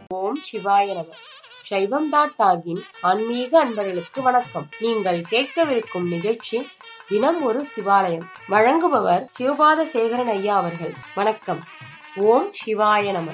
ஓம் சிவாய நம சைவம் டாட் டாகின் ஆன்மீக அன்பர்களுக்கு வணக்கம் நீங்கள் கேட்கவிருக்கும் நிகழ்ச்சி தினம் ஒரு சிவாலயம் வழங்குபவர் சிவபாத சேகரன் ஐயா அவர்கள் வணக்கம் ஓம் சிவாய நம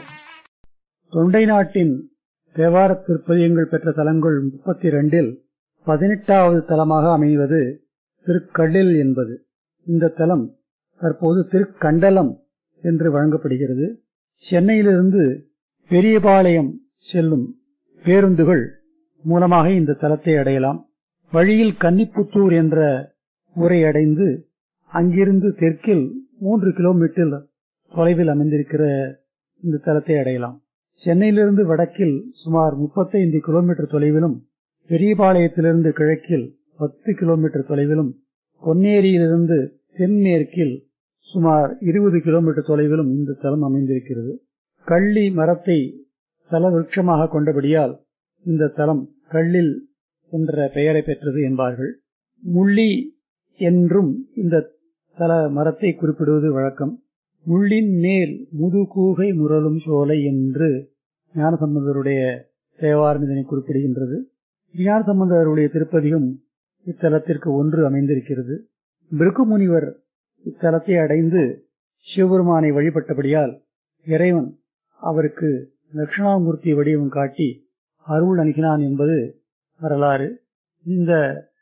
தொண்டை நாட்டின் தேவார திருப்பதியங்கள் பெற்ற தலங்கள் முப்பத்தி இரண்டில் பதினெட்டாவது தலமாக அமைவது திருக்கல்லில் என்பது இந்த தலம் தற்போது திருக்கண்டலம் என்று வழங்கப்படுகிறது சென்னையிலிருந்து பெரியபாளையம் செல்லும் பேருந்துகள் மூலமாக இந்த தலத்தை அடையலாம் வழியில் கன்னிப்புத்தூர் என்ற ஊரை அடைந்து அங்கிருந்து தெற்கில் மூன்று கிலோமீட்டர் தொலைவில் அமைந்திருக்கிற இந்த தலத்தை அடையலாம் சென்னையிலிருந்து வடக்கில் சுமார் முப்பத்தைந்து கிலோமீட்டர் தொலைவிலும் பெரியபாளையத்திலிருந்து கிழக்கில் பத்து கிலோமீட்டர் தொலைவிலும் பொன்னேரியிலிருந்து தென்மேற்கில் சுமார் இருபது கிலோமீட்டர் தொலைவிலும் இந்த தலம் அமைந்திருக்கிறது கள்ளி மரத்தை தல விருட்சமாக கொண்டபடியால் இந்த தலம் கள்ளில் என்ற பெயரை பெற்றது என்பார்கள் முள்ளி என்றும் இந்த தல மரத்தை குறிப்பிடுவது வழக்கம் முள்ளின் மேல் முதுகூகை முரலும் சோலை என்று ஞானசம்பந்தருடைய தேவாரம் இதனை குறிப்பிடுகின்றது ஞானசம்பந்தருடைய திருப்பதியும் இத்தலத்திற்கு ஒன்று அமைந்திருக்கிறது பிருக்கு முனிவர் இத்தலத்தை அடைந்து சிவபெருமானை வழிபட்டபடியால் இறைவன் அவருக்கு தட்சிணாமூர்த்தி வடிவம் காட்டி அருள் அணுகினான் என்பது வரலாறு இந்த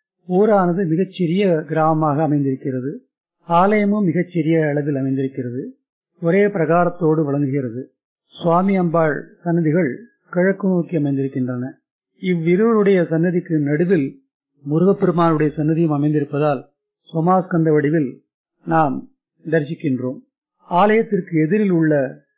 ஊரானது மிகச்சிறிய கிராமமாக அமைந்திருக்கிறது ஆலயமும் மிகச்சிறிய அளவில் அமைந்திருக்கிறது ஒரே பிரகாரத்தோடு விளங்குகிறது சுவாமி அம்பாள் சன்னதிகள் கிழக்கு நோக்கி அமைந்திருக்கின்றன இவ்விருவருடைய சன்னதிக்கு நடுவில் முருகப்பெருமானுடைய சன்னதியும் அமைந்திருப்பதால் சோமாஸ்கந்த வடிவில் நாம் தரிசிக்கின்றோம் ஆலயத்திற்கு எதிரில் உள்ள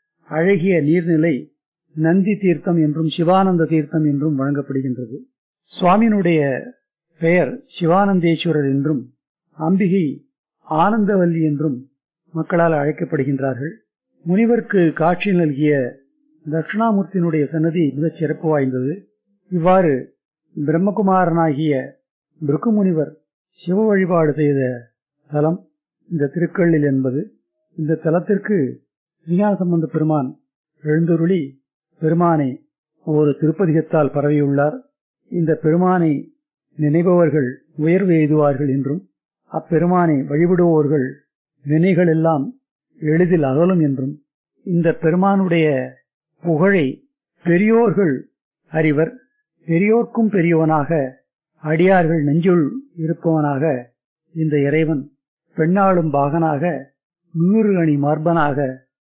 அழகிய நீர்நிலை நந்தி தீர்த்தம் என்றும் சிவானந்த தீர்த்தம் என்றும் வழங்கப்படுகின்றது சுவாமியினுடைய பெயர் சிவானந்தேஸ்வரர் என்றும் அம்பிகை ஆனந்தவல்லி என்றும் மக்களால் அழைக்கப்படுகின்றார்கள் முனிவருக்கு காட்சி நல்கிய தட்சிணாமூர்த்தியினுடைய சன்னதி மிகச் சிறப்பு வாய்ந்தது இவ்வாறு பிரம்மகுமாரனாகிய பிருக்கு முனிவர் சிவ வழிபாடு செய்த தலம் இந்த திருக்கல்லில் என்பது இந்த தலத்திற்கு விஞ்ஞான சம்பந்த பெருமான் எழுந்தருளி பெருமானை ஒரு திருப்பதிகத்தால் பரவியுள்ளார் இந்த பெருமானை நினைபவர்கள் உயர்வு எய்துவார்கள் என்றும் அப்பெருமானை வழிபடுவோர்கள் வினைகள் எல்லாம் எளிதில் அகலும் என்றும் இந்த பெருமானுடைய புகழை பெரியோர்கள் அறிவர் பெரியோர்க்கும் பெரியவனாக அடியார்கள் நெஞ்சுள் இருப்பவனாக இந்த இறைவன் பெண்ணாளும் பாகனாக நூறு அணி மார்பனாக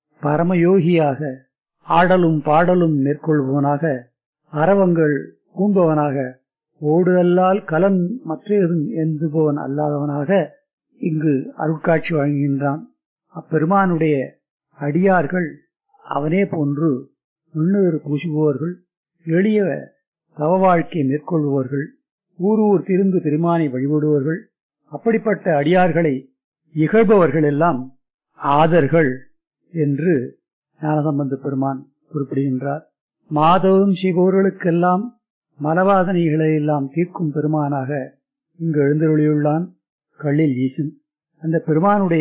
பரமயோகியாக ஆடலும் பாடலும் மேற்கொள்பவனாக அறவங்கள் பூம்பவனாக ஓடுதல்லால் கலன் மற்றேதும் எந்துபவன் அல்லாதவனாக இங்கு அருட்காட்சி வழங்குகின்றான் அப்பெருமானுடைய அடியார்கள் அவனே போன்று முன்னேறு பூசுபவர்கள் எளிய தவ வாழ்க்கை மேற்கொள்பவர்கள் ஊர் ஊர் திருந்து பெருமானை வழிபடுவர்கள் அப்படிப்பட்ட அடியார்களை இகழ்பவர்கள் எல்லாம் ஆதர்கள் என்று ஞானசம்பந்த பெருமான் குறிப்பிடுகின்றார் மாதவம் செய்பவர்களுக்கெல்லாம் மலவாதனைகளை எல்லாம் தீர்க்கும் பெருமானாக இங்கு எழுந்தருளியுள்ளான் கள்ளில் ஈசன் அந்த பெருமானுடைய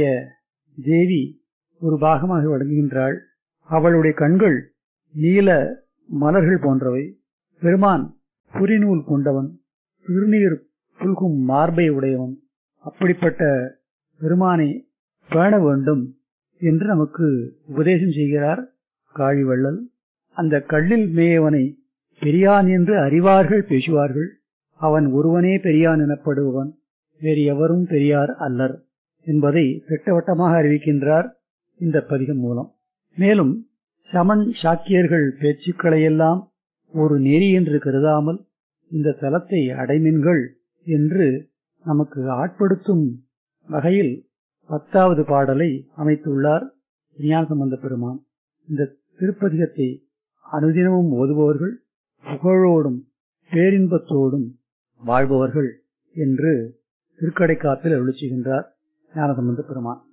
தேவி ஒரு பாகமாக வழங்குகின்றாள் அவளுடைய கண்கள் நீல மலர்கள் போன்றவை பெருமான் புரிநூல் கொண்டவன் திருநீர் புல்கும் மார்பை உடையவன் அப்படிப்பட்ட பெருமானை பேண வேண்டும் என்று நமக்கு உபதேசம் செய்கிறார் காழிவள்ளல் அந்த கல்லில் மேயவனை பெரியான் என்று அறிவார்கள் பேசுவார்கள் அவன் ஒருவனே பெரியான் எனப்படுபவன் வேறு எவரும் பெரியார் அல்லர் என்பதை திட்டவட்டமாக அறிவிக்கின்றார் இந்த பதிகம் மூலம் மேலும் சமன் சாக்கியர்கள் பேச்சுக்களையெல்லாம் ஒரு நெறி என்று கருதாமல் இந்த தலத்தை அடைமின்கள் என்று நமக்கு ஆட்படுத்தும் வகையில் பத்தாவது பாடலை அமைத்துள்ளார் ஞானசம்பந்த பெருமான் இந்த திருப்பதிகத்தை அனுதினமும் ஓதுபவர்கள் புகழோடும் பேரின்பத்தோடும் வாழ்பவர்கள் என்று திருக்கடைக்காப்பில் அருளி செய்கின்றார் ஞானசம்பந்த பெருமான்